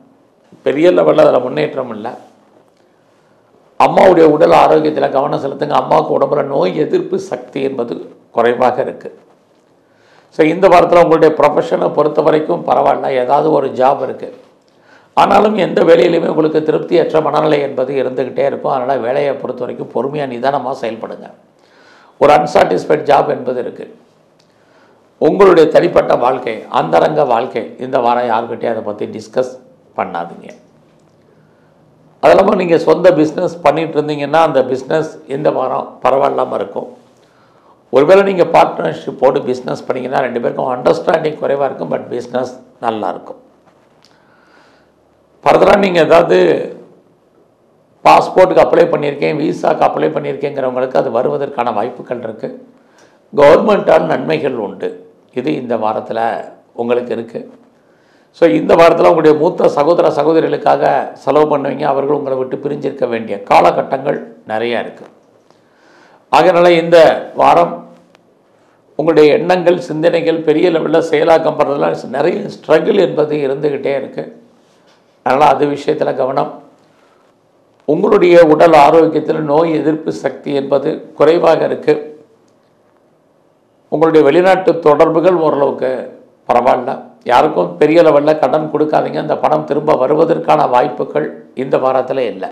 பெரிய லெவலில் அதில் முன்னேற்றம் இல்லை அம்மாவுடைய உடல் ஆரோக்கியத்தில் கவனம் செலுத்துங்க அம்மாவுக்கு உடம்புல நோய் எதிர்ப்பு சக்தி என்பது குறைவாக இருக்குது ஸோ இந்த வாரத்தில் உங்களுடைய ப்ரொஃபஷனை பொறுத்த வரைக்கும் பரவாயில்ல ஏதாவது ஒரு ஜாப் இருக்குது ஆனாலும் எந்த வேலையிலையுமே உங்களுக்கு திருப்தியற்ற மனநிலை என்பது இருந்துக்கிட்டே இருக்கும் அதனால் வேலையை பொறுத்த வரைக்கும் பொறுமையாக நிதானமாக செயல்படுங்க ஒரு அன்சாட்டிஸ்ஃபைட் ஜாப் என்பது இருக்குது உங்களுடைய தனிப்பட்ட வாழ்க்கை அந்தரங்க வாழ்க்கை இந்த வாரம் யாருக்கிட்டையும் அதை பற்றி டிஸ்கஸ் பண்ணாதீங்க அது இல்லாமல் நீங்கள் சொந்த பிஸ்னஸ் பண்ணிட்டு இருந்தீங்கன்னா அந்த பிஸ்னஸ் இந்த வாரம் பரவாயில்லாமல் இருக்கும் ஒருவேளை நீங்கள் பார்ட்னர்ஷிப் போட்டு பிஸ்னஸ் பண்ணிங்கன்னா ரெண்டு பேருக்கும் அண்டர்ஸ்டாண்டிங் குறைவாக இருக்கும் பட் பிஸ்னஸ் நல்லா இருக்கும் ஃபர்தராக நீங்கள் ஏதாவது பாஸ்போர்ட்டுக்கு அப்ளை பண்ணியிருக்கேன் விசாக்கு அப்ளை பண்ணியிருக்கேங்கிறவங்களுக்கு அது வருவதற்கான வாய்ப்புகள் இருக்குது கவர்மெண்ட்டால் நன்மைகள் உண்டு இது இந்த வாரத்தில் உங்களுக்கு இருக்குது ஸோ இந்த வாரத்தில் உங்களுடைய மூத்த சகோதர சகோதரிகளுக்காக செலவு பண்ணுவீங்க அவர்கள் உங்களை விட்டு பிரிஞ்சிருக்க வேண்டிய காலகட்டங்கள் நிறையா இருக்குது ஆகையினால இந்த வாரம் உங்களுடைய எண்ணங்கள் சிந்தனைகள் பெரிய லெவலில் செயலாக்கம் பண்ணுறதுல நிறைய ஸ்ட்ரகிள் என்பது இருந்துக்கிட்டே இருக்குது அதனால் அது விஷயத்தில் கவனம் உங்களுடைய உடல் ஆரோக்கியத்தில் நோய் எதிர்ப்பு சக்தி என்பது குறைவாக இருக்குது உங்களுடைய வெளிநாட்டு தொடர்புகள் ஓரளவுக்கு பரவாயில்ல யாருக்கும் பெரிய லெவலில் கடன் கொடுக்காதீங்க அந்த பணம் திரும்ப வருவதற்கான வாய்ப்புகள் இந்த வாரத்தில் இல்லை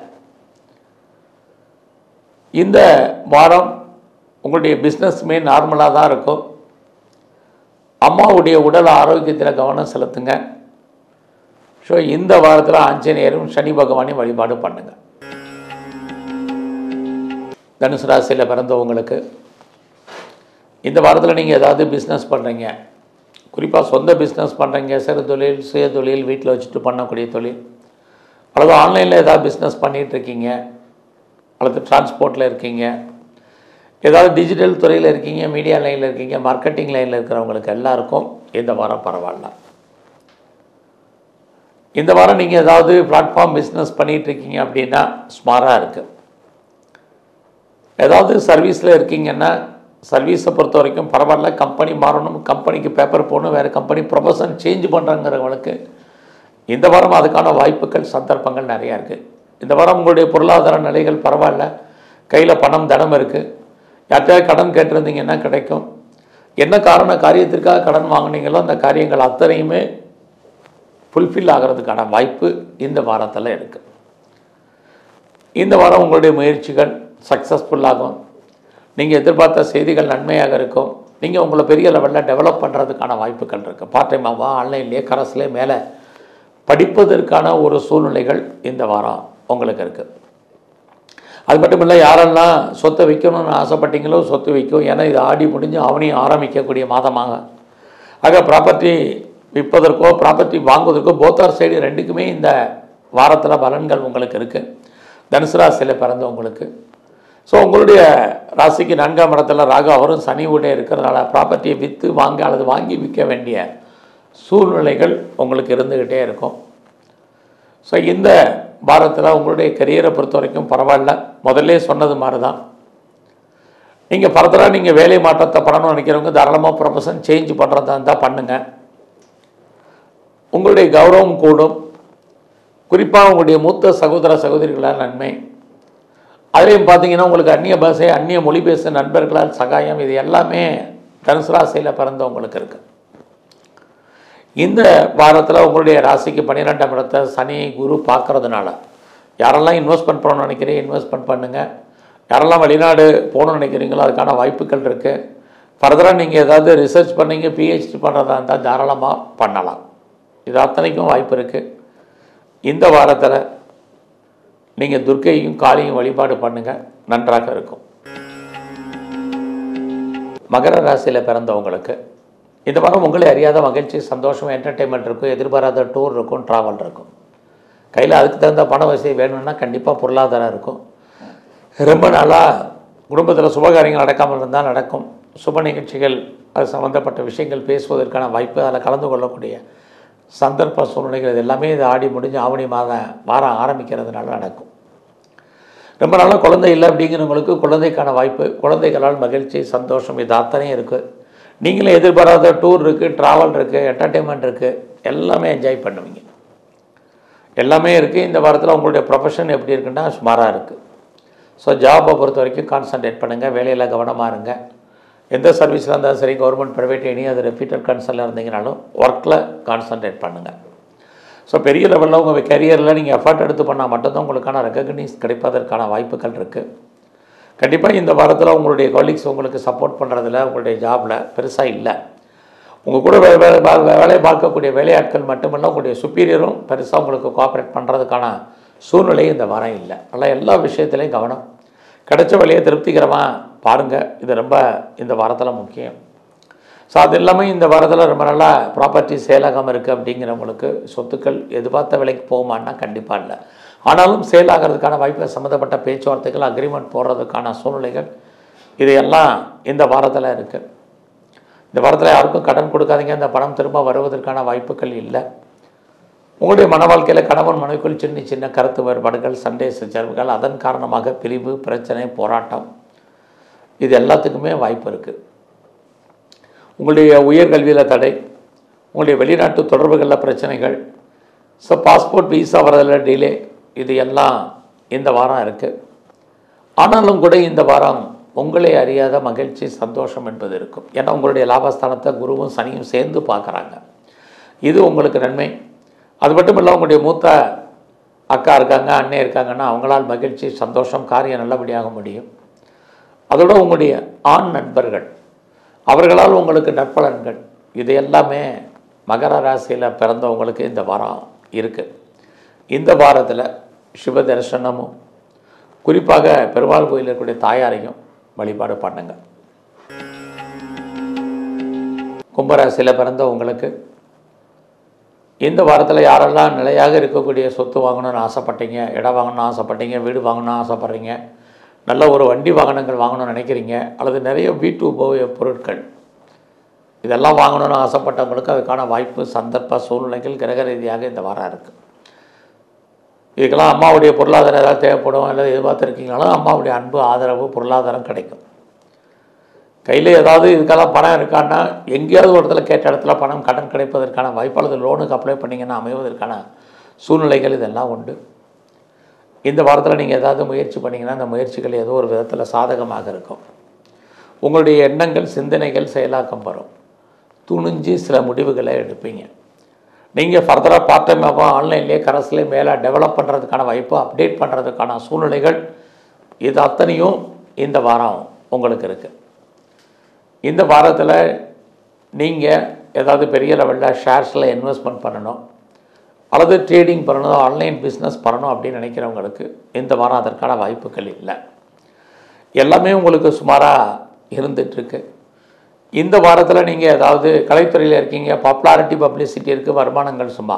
இந்த வாரம் உங்களுடைய பிஸ்னஸ்மே நார்மலாக தான் இருக்கும் அம்மாவுடைய உடல் ஆரோக்கியத்தில் கவனம் செலுத்துங்க ஸோ இந்த வாரத்தில் ஆஞ்சநேயரும் சனி பகவானையும் வழிபாடு பண்ணுங்க தனுசு ராசியில் பிறந்தவங்களுக்கு இந்த வாரத்தில் நீங்கள் ஏதாவது பிஸ்னஸ் பண்ணுறீங்க குறிப்பாக சொந்த பிஸ்னஸ் பண்ணுறீங்க சிறு தொழில் சுய தொழில் வீட்டில் வச்சுட்டு பண்ணக்கூடிய தொழில் அல்லது ஆன்லைனில் ஏதாவது பிஸ்னஸ் பண்ணிகிட்ருக்கீங்க அல்லது டிரான்ஸ்போர்ட்டில் இருக்கீங்க ஏதாவது டிஜிட்டல் துறையில் இருக்கீங்க மீடியா லைனில் இருக்கீங்க மார்க்கெட்டிங் லைனில் இருக்கிறவங்களுக்கு எல்லாருக்கும் இந்த வாரம் பரவாயில்ல இந்த வாரம் நீங்கள் ஏதாவது பிளாட்ஃபார்ம் பிஸ்னஸ் பண்ணிகிட்ருக்கீங்க அப்படின்னா ஸ்மாராக இருக்குது ஏதாவது சர்வீஸில் இருக்கீங்கன்னா சர்வீஸை பொறுத்த வரைக்கும் பரவாயில்ல கம்பெனி மாறணும் கம்பெனிக்கு பேப்பர் போகணும் வேறு கம்பெனி ப்ரொமோஷன் சேஞ்ச் பண்ணுறங்கிறவங்களுக்கு இந்த வாரம் அதுக்கான வாய்ப்புகள் சந்தர்ப்பங்கள் நிறையா இருக்குது இந்த வாரம் உங்களுடைய பொருளாதார நிலைகள் பரவாயில்ல கையில் பணம் தனம் இருக்குது யார்கிட்டயாவது கடன் கேட்டிருந்தீங்கன்னா கிடைக்கும் என்ன காரண காரியத்திற்காக கடன் வாங்குனீங்களோ அந்த காரியங்கள் அத்தனையுமே ஃபுல்ஃபில் ஆகிறதுக்கான வாய்ப்பு இந்த வாரத்தில் இருக்குது இந்த வாரம் உங்களுடைய முயற்சிகள் சக்ஸஸ்ஃபுல்லாகும் நீங்கள் எதிர்பார்த்த செய்திகள் நன்மையாக இருக்கும் நீங்கள் உங்களை பெரிய லெவலில் டெவலப் பண்ணுறதுக்கான வாய்ப்புகள் இருக்குது பார்ட் டைமாவா ஆன்லைன்லேயே கரஸ்லேயே மேலே படிப்பதற்கான ஒரு சூழ்நிலைகள் இந்த வாரம் உங்களுக்கு இருக்குது அது மட்டும் இல்லை யாரெல்லாம் சொத்தை விற்கணும்னு ஆசைப்பட்டீங்களோ சொத்து விற்கும் ஏன்னா இது ஆடி முடிஞ்சு அவனையும் ஆரம்பிக்கக்கூடிய மாதமாக ஆக ப்ராப்பர்ட்டி விற்பதற்கோ ப்ராப்பர்ட்டி வாங்குவதற்கோ போத்தார் சைடு ரெண்டுக்குமே இந்த வாரத்தில் பலன்கள் உங்களுக்கு இருக்குது தனுசு ராசியில் பிறந்தவங்களுக்கு ஸோ உங்களுடைய ராசிக்கு நான்காம் இடத்துல ராகு அவரும் சனி கூட இருக்கிறதுனால ப்ராப்பர்ட்டியை விற்று வாங்க அல்லது வாங்கி விற்க வேண்டிய சூழ்நிலைகள் உங்களுக்கு இருந்துக்கிட்டே இருக்கும் ஸோ இந்த வாரத்தில் உங்களுடைய கரியரை பொறுத்த வரைக்கும் பரவாயில்ல முதல்ல சொன்னது மாதிரி தான் நீங்கள் ஃபர்தராக நீங்கள் வேலை மாற்றத்தை பண்ணணும்னு நினைக்கிறவங்க தாராளமாக ப்ரொஃபஷன் சேஞ்ச் பண்ணுறதா இருந்தால் பண்ணுங்கள் உங்களுடைய கௌரவம் கூடும் குறிப்பாக உங்களுடைய மூத்த சகோதர சகோதரிகளால் நன்மை அதுலேயும் பார்த்தீங்கன்னா உங்களுக்கு அந்நிய பாஷை அந்நிய மொழி பேச நண்பர்களால் சகாயம் இது எல்லாமே தனுசு ராசியில் பிறந்தவங்களுக்கு இருக்குது இந்த வாரத்தில் உங்களுடைய ராசிக்கு பன்னிரெண்டாம் இடத்தை சனி குரு பார்க்கறதுனால யாரெல்லாம் இன்வெஸ்ட்மெண்ட் பண்ணணும்னு நினைக்கிறீங்க இன்வெஸ்ட்மெண்ட் பண்ணுங்கள் யாரெல்லாம் வெளிநாடு போகணும்னு நினைக்கிறீங்களோ அதுக்கான வாய்ப்புகள் இருக்குது ஃபர்தராக நீங்கள் ஏதாவது ரிசர்ச் பண்ணீங்க பிஹெச்டி பண்ணுறதா இருந்தால் தாராளமாக பண்ணலாம் இது அத்தனைக்கும் வாய்ப்பு இருக்குது இந்த வாரத்தில் நீங்கள் துர்க்கையும் காளியும் வழிபாடு பண்ணுங்கள் நன்றாக இருக்கும் மகர ராசியில் பிறந்தவங்களுக்கு இந்த வாரம் உங்களை அறியாத மகிழ்ச்சி சந்தோஷம் என்டர்டெயின்மெண்ட் இருக்கும் எதிர்பாராத டூர் இருக்கும் ட்ராவல் இருக்கும் கையில் அதுக்கு தகுந்த பண வசதி வேணும்னா கண்டிப்பாக பொருளாதாரம் இருக்கும் ரொம்ப நாளாக குடும்பத்தில் சுபகாரியங்கள் நடக்காமல் இருந்தால் நடக்கும் சுப நிகழ்ச்சிகள் அது சம்மந்தப்பட்ட விஷயங்கள் பேசுவதற்கான வாய்ப்பு அதில் கலந்து கொள்ளக்கூடிய சந்தர்ப்ப சூழ்நிலைகள் இது எல்லாமே இது ஆடி முடிஞ்சு ஆவணி மாதம் வாரம் ஆரம்பிக்கிறதுனால நடக்கும் ரொம்ப நாளாக குழந்தை இல்லை அப்படிங்கிறவங்களுக்கு குழந்தைக்கான வாய்ப்பு குழந்தைகளால் மகிழ்ச்சி சந்தோஷம் இது அத்தனையும் இருக்குது நீங்களே எதிர்பாராத டூர் இருக்குது ட்ராவல் இருக்குது என்டர்டெயின்மெண்ட் இருக்குது எல்லாமே என்ஜாய் பண்ணுவீங்க எல்லாமே இருக்குது இந்த வாரத்தில் உங்களுடைய ப்ரொஃபஷன் எப்படி இருக்குன்னா சுமாராக இருக்குது ஸோ ஜாபை பொறுத்த வரைக்கும் கான்சன்ட்ரேட் பண்ணுங்கள் வேலையில் கவனமாக இருங்க எந்த சர்வீஸில் இருந்தாலும் சரி கவர்மெண்ட் ப்ரைவேட் எனி அது ரெப்யூட்டட் கன்சர்னில் இருந்தீங்கனாலும் ஒர்க்கில் கான்சன்ட்ரேட் பண்ணுங்கள் ஸோ பெரிய லெவலில் உங்கள் கெரியரில் நீங்கள் எஃபர்ட் எடுத்து பண்ணால் மட்டும்தான் உங்களுக்கான ரெக்கக்னைஸ் கிடைப்பதற்கான வாய்ப்புகள் இருக்குது கண்டிப்பாக இந்த வாரத்தில் உங்களுடைய கொலீக்ஸ் உங்களுக்கு சப்போர்ட் பண்ணுறதுல உங்களுடைய ஜாபில் பெருசாக இல்லை உங்கள் கூட வே வே வே- வேலை பார்க்கக்கூடிய வேலையாட்கள் மட்டுமல்ல உங்களுடைய சுப்பீரியரும் பெருசாக உங்களுக்கு கோஆப்ரேட் பண்ணுறதுக்கான சூழ்நிலை இந்த வாரம் இல்லை அதனால் எல்லா விஷயத்துலையும் கவனம் கிடைச்ச வேலையை திருப்திகரமாக பாருங்கள் இது ரொம்ப இந்த வாரத்தில் முக்கியம் ஸோ அது இல்லாமல் இந்த வாரத்தில் ரொம்ப நல்லா ப்ராப்பர்ட்டி சேலாகாமல் இருக்குது அப்படிங்கிறவங்களுக்கு சொத்துக்கள் எதிர்பார்த்த விலைக்கு போகுமான்னா கண்டிப்பாக இல்லை ஆனாலும் சேல் ஆகிறதுக்கான வாய்ப்பு சம்மந்தப்பட்ட பேச்சுவார்த்தைகள் அக்ரிமெண்ட் போடுறதுக்கான சூழ்நிலைகள் இதையெல்லாம் இந்த வாரத்தில் இருக்குது இந்த வாரத்தில் யாருக்கும் கடன் கொடுக்காதீங்க இந்த பணம் திரும்ப வருவதற்கான வாய்ப்புகள் இல்லை உங்களுடைய மன வாழ்க்கையில் கணவன் மனைவிக்குள் சின்ன சின்ன கருத்து வேறுபாடுகள் சண்டை சச்சரவுகள் அதன் காரணமாக பிரிவு பிரச்சனை போராட்டம் இது எல்லாத்துக்குமே வாய்ப்பு இருக்குது உங்களுடைய உயர்கல்வியில் தடை உங்களுடைய வெளிநாட்டு தொடர்புகளில் பிரச்சனைகள் ஸோ பாஸ்போர்ட் வீசா வரதில் டிலே இது எல்லாம் இந்த வாரம் இருக்குது ஆனாலும் கூட இந்த வாரம் உங்களை அறியாத மகிழ்ச்சி சந்தோஷம் என்பது இருக்கும் ஏன்னா உங்களுடைய லாபஸ்தானத்தை குருவும் சனியும் சேர்ந்து பார்க்குறாங்க இது உங்களுக்கு நன்மை அது மட்டும் இல்லை உங்களுடைய மூத்த அக்கா இருக்காங்க அண்ணே இருக்காங்கன்னா அவங்களால் மகிழ்ச்சி சந்தோஷம் காரியம் நல்லபடியாக முடியும் அதோட உங்களுடைய ஆண் நண்பர்கள் அவர்களால் உங்களுக்கு நற்பலன்கள் இது எல்லாமே மகர ராசியில் பிறந்தவங்களுக்கு இந்த வாரம் இருக்குது இந்த வாரத்தில் சிவ தரிசனமும் குறிப்பாக பெருமாள் கோயில் இருக்கக்கூடிய தாயாரையும் வழிபாடு பண்ணுங்க கும்பராசியில் பிறந்த உங்களுக்கு இந்த வாரத்தில் யாரெல்லாம் நிலையாக இருக்கக்கூடிய சொத்து வாங்கணும்னு ஆசைப்பட்டீங்க இடம் வாங்கணும்னு ஆசைப்பட்டீங்க வீடு வாங்கணும்னு ஆசைப்பட்றீங்க நல்ல ஒரு வண்டி வாகனங்கள் வாங்கணும்னு நினைக்கிறீங்க அல்லது நிறைய வீட்டு உபயோக பொருட்கள் இதெல்லாம் வாங்கணும்னு ஆசைப்பட்டவங்களுக்கு அதுக்கான வாய்ப்பு சந்தர்ப்ப சூழ்நிலைகள் கிரக ரீதியாக இந்த வாரம் இருக்குது இதுக்கெல்லாம் அம்மாவுடைய பொருளாதாரம் ஏதாவது தேவைப்படும் அல்லது எதிர்பார்த்துருக்கீங்கனாலும் அம்மாவுடைய அன்பு ஆதரவு பொருளாதாரம் கிடைக்கும் கையில் ஏதாவது இதுக்கெல்லாம் பணம் இருக்கான்னா எங்கேயாவது ஒரு இடத்துல கேட்ட இடத்துல பணம் கடன் கிடைப்பதற்கான வாய்ப்பு அல்லது லோனுக்கு அப்ளை பண்ணிங்கன்னா அமைவதற்கான சூழ்நிலைகள் இதெல்லாம் உண்டு இந்த வாரத்தில் நீங்கள் ஏதாவது முயற்சி பண்ணிங்கன்னா அந்த முயற்சிகள் ஏதோ ஒரு விதத்தில் சாதகமாக இருக்கும் உங்களுடைய எண்ணங்கள் சிந்தனைகள் செயலாக்கம் வரும் துணிஞ்சு சில முடிவுகளை எடுப்பீங்க நீங்கள் ஃபர்தராக பார்ட் டைமாகவும் ஆன்லைன்லேயே கரஸ்லேயே மேலே டெவலப் பண்ணுறதுக்கான வாய்ப்பு அப்டேட் பண்ணுறதுக்கான சூழ்நிலைகள் இது அத்தனையும் இந்த வாரம் உங்களுக்கு இருக்குது இந்த வாரத்தில் நீங்கள் ஏதாவது பெரிய லெவலில் ஷேர்ஸில் இன்வெஸ்ட்மெண்ட் பண்ணணும் அல்லது ட்ரேடிங் பண்ணணும் ஆன்லைன் பிஸ்னஸ் பண்ணணும் அப்படின்னு நினைக்கிறவங்களுக்கு இந்த வாரம் அதற்கான வாய்ப்புகள் இல்லை எல்லாமே உங்களுக்கு சுமாராக இருந்துகிட்ருக்கு இந்த வாரத்தில் நீங்கள் ஏதாவது கலைத்துறையில் இருக்கீங்க பாப்புலாரிட்டி பப்ளிசிட்டி இருக்குது வருமானங்கள் சும்மா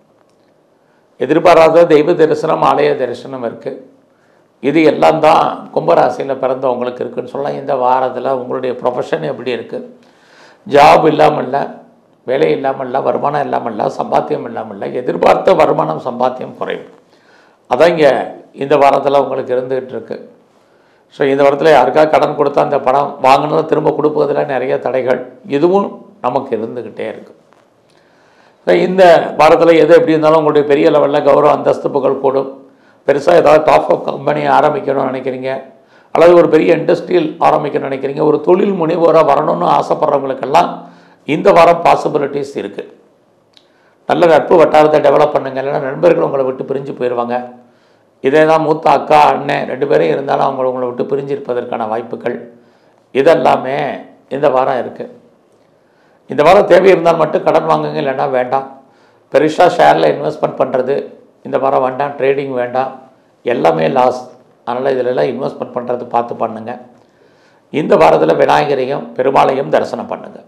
எதிர்பாராத தெய்வ தரிசனம் ஆலய தரிசனம் இருக்குது இது எல்லாம் தான் கும்பராசியில் பிறந்தவங்களுக்கு இருக்குன்னு சொல்லலாம் இந்த வாரத்தில் உங்களுடைய ப்ரொஃபஷன் எப்படி இருக்குது ஜாப் இல்லாமல் இல்லை வேலை இல்லாமல் இல்லை வருமானம் இல்லாமல் இல்லை சம்பாத்தியம் இல்லாமல் இல்லை எதிர்பார்த்த வருமானம் சம்பாத்தியம் குறையும் அதான் இங்கே இந்த வாரத்தில் உங்களுக்கு இருந்துகிட்டு இருக்கு ஸோ இந்த வாரத்தில் யாருக்காவது கடன் கொடுத்தா அந்த பணம் வாங்கினதும் திரும்ப கொடுப்பதில் நிறைய தடைகள் இதுவும் நமக்கு இருந்துக்கிட்டே இருக்கு ஸோ இந்த வாரத்தில் எது எப்படி இருந்தாலும் உங்களுடைய பெரிய லெவலில் கௌரவ அந்தஸ்து புகழ் கூடும் பெருசாக ஏதாவது டாப் அப் கம்பெனி ஆரம்பிக்கணும்னு நினைக்கிறீங்க அல்லது ஒரு பெரிய இண்டஸ்ட்ரியல் ஆரம்பிக்கணும்னு நினைக்கிறீங்க ஒரு தொழில் முனைவோராக வரணும்னு ஆசைப்படுறவங்களுக்கெல்லாம் இந்த வாரம் பாசிபிலிட்டிஸ் இருக்குது நல்ல நட்பு வட்டாரத்தை டெவலப் பண்ணுங்க இல்லைன்னா நண்பர்கள் உங்களை விட்டு பிரிஞ்சு போயிடுவாங்க இதே தான் மூத்த அக்கா அண்ணன் ரெண்டு பேரும் இருந்தாலும் அவங்க உங்களை விட்டு பிரிஞ்சு இருப்பதற்கான வாய்ப்புகள் இதெல்லாமே இந்த வாரம் இருக்குது இந்த வாரம் தேவை இருந்தால் மட்டும் கடன் வாங்குங்க இல்லைன்னா வேண்டாம் பெருசாக ஷேரில் இன்வெஸ்ட்மெண்ட் பண்ணுறது இந்த வாரம் வேண்டாம் ட்ரேடிங் வேண்டாம் எல்லாமே லாஸ் அதனால் இதிலெல்லாம் இன்வெஸ்ட்மெண்ட் பண்ணுறது பார்த்து பண்ணுங்க இந்த வாரத்தில் விநாயகரையும் பெருமாளையும் தரிசனம் பண்ணுங்க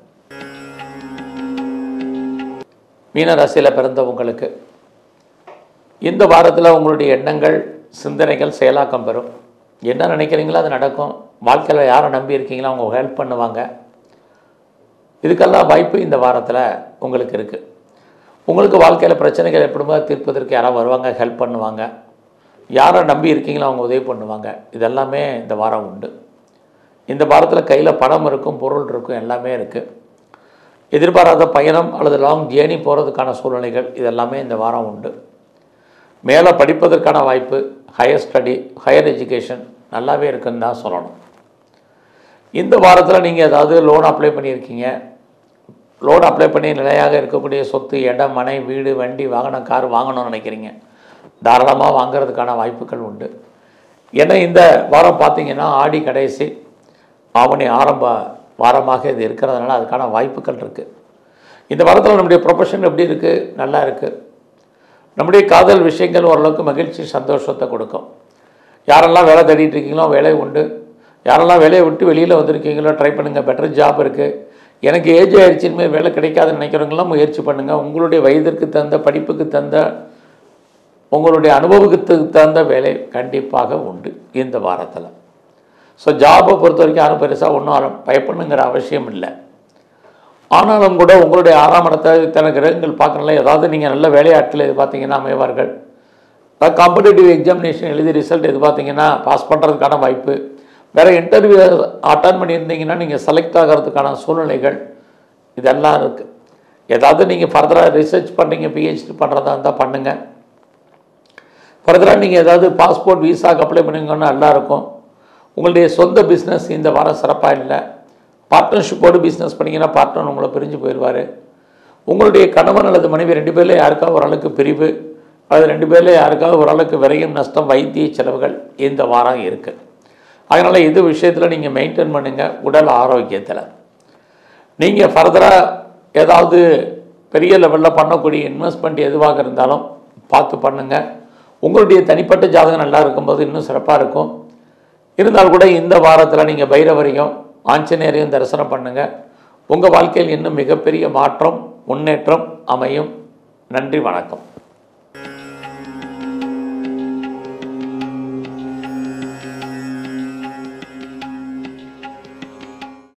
மீன ராசியில் பிறந்தவங்களுக்கு இந்த வாரத்தில் உங்களுடைய எண்ணங்கள் சிந்தனைகள் செயலாக்கம் பெறும் என்ன நினைக்கிறீங்களோ அது நடக்கும் வாழ்க்கையில் யாரை நம்பி இருக்கீங்களோ அவங்க ஹெல்ப் பண்ணுவாங்க இதுக்கெல்லாம் வாய்ப்பு இந்த வாரத்தில் உங்களுக்கு இருக்குது உங்களுக்கு வாழ்க்கையில் பிரச்சனைகள் எப்படிமோ தீர்ப்பதற்கு யாராவது வருவாங்க ஹெல்ப் பண்ணுவாங்க யாரை நம்பி இருக்கீங்களோ அவங்க உதவி பண்ணுவாங்க இதெல்லாமே இந்த வாரம் உண்டு இந்த வாரத்தில் கையில் பணம் இருக்கும் பொருள் இருக்கும் எல்லாமே இருக்குது எதிர்பாராத பயணம் அல்லது லாங் ஜேர்னி போகிறதுக்கான சூழ்நிலைகள் இதெல்லாமே இந்த வாரம் உண்டு மேலே படிப்பதற்கான வாய்ப்பு ஹையர் ஸ்டடி ஹையர் எஜுகேஷன் நல்லாவே இருக்குன்னு தான் சொல்லணும் இந்த வாரத்தில் நீங்கள் ஏதாவது லோன் அப்ளை பண்ணியிருக்கீங்க லோன் அப்ளை பண்ணி நிலையாக இருக்கக்கூடிய சொத்து இடம் மனை வீடு வண்டி வாகனம் கார் வாங்கணும்னு நினைக்கிறீங்க தாராளமாக வாங்குறதுக்கான வாய்ப்புகள் உண்டு ஏன்னா இந்த வாரம் பார்த்தீங்கன்னா ஆடி கடைசி ஆவணி ஆரம்ப வாரமாக இது இருக்கிறதுனால அதுக்கான வாய்ப்புகள் இருக்குது இந்த வாரத்தில் நம்முடைய ப்ரொஃபஷன் எப்படி இருக்குது நல்லா இருக்குது நம்முடைய காதல் விஷயங்கள் ஓரளவுக்கு மகிழ்ச்சி சந்தோஷத்தை கொடுக்கும் யாரெல்லாம் வேலை தேடிட்டு இருக்கீங்களோ வேலை உண்டு யாரெல்லாம் வேலையை விட்டு வெளியில் வந்திருக்கீங்களோ ட்ரை பண்ணுங்கள் பெட்டர் ஜாப் இருக்குது எனக்கு ஏஜ் ஆயிடுச்சு இனிமேல் வேலை கிடைக்காதுன்னு நினைக்கிறவங்களாம் முயற்சி பண்ணுங்கள் உங்களுடைய வயதிற்கு தகுந்த படிப்புக்கு தகுந்த உங்களுடைய அனுபவத்துக்கு தகுந்த வேலை கண்டிப்பாக உண்டு இந்த வாரத்தில் ஸோ ஜாபை பொறுத்த வரைக்கும் யாரும் பெருசாக ஒன்றும் பயப்படணுங்கிற அவசியம் இல்லை ஆனாலும் கூட உங்களுடைய ஆறாம் இடத்தை இத்தனை கிரகங்கள் பார்க்கறதுல ஏதாவது நீங்கள் நல்ல வேலையாட்கள் எதிர்பார்த்தீங்கன்னா அமைவார்கள் அதாவது காம்படிட்டிவ் எக்ஸாமினேஷன் எழுதி ரிசல்ட் எதிர்பார்த்தீங்கன்னா பாஸ் பண்ணுறதுக்கான வாய்ப்பு வேறு இன்டர்வியூ அட்டன் பண்ணியிருந்தீங்கன்னா நீங்கள் செலக்ட் ஆகிறதுக்கான சூழ்நிலைகள் இதெல்லாம் இருக்குது ஏதாவது நீங்கள் ஃபர்தராக ரிசர்ச் பண்ணுறீங்க பிஹெச்டி பண்ணுறதா இருந்தால் பண்ணுங்கள் ஃபர்தராக நீங்கள் ஏதாவது பாஸ்போர்ட் விசாக்கு அப்ளை பண்ணுங்கன்னா நல்லா இருக்கும் உங்களுடைய சொந்த பிஸ்னஸ் இந்த வாரம் சிறப்பாக இல்லை பார்ட்னர்ஷிப்போடு பிஸ்னஸ் பண்ணிங்கன்னா பார்ட்னர் உங்களை பிரிஞ்சு போயிடுவார் உங்களுடைய கணவன் அல்லது மனைவி ரெண்டு பேரில் யாருக்காவது ஓரளவுக்கு பிரிவு அல்லது ரெண்டு பேரில் யாருக்காவது ஓரளவுக்கு விரையும் நஷ்டம் வைத்திய செலவுகள் இந்த வாரம் இருக்குது அதனால் இது விஷயத்தில் நீங்கள் மெயின்டைன் பண்ணுங்கள் உடல் ஆரோக்கியத்தில் நீங்கள் ஃபர்தராக ஏதாவது பெரிய லெவலில் பண்ணக்கூடிய இன்வெஸ்ட்மெண்ட் எதுவாக இருந்தாலும் பார்த்து பண்ணுங்கள் உங்களுடைய தனிப்பட்ட ஜாதகம் நல்லா இருக்கும்போது இன்னும் சிறப்பாக இருக்கும் இருந்தால் கூட இந்த வாரத்தில் நீங்கள் பைரவரையும் ஆஞ்சநேயரையும் தரிசனம் பண்ணுங்கள் உங்கள் வாழ்க்கையில் இன்னும் மிகப்பெரிய மாற்றம் முன்னேற்றம் அமையும் நன்றி வணக்கம்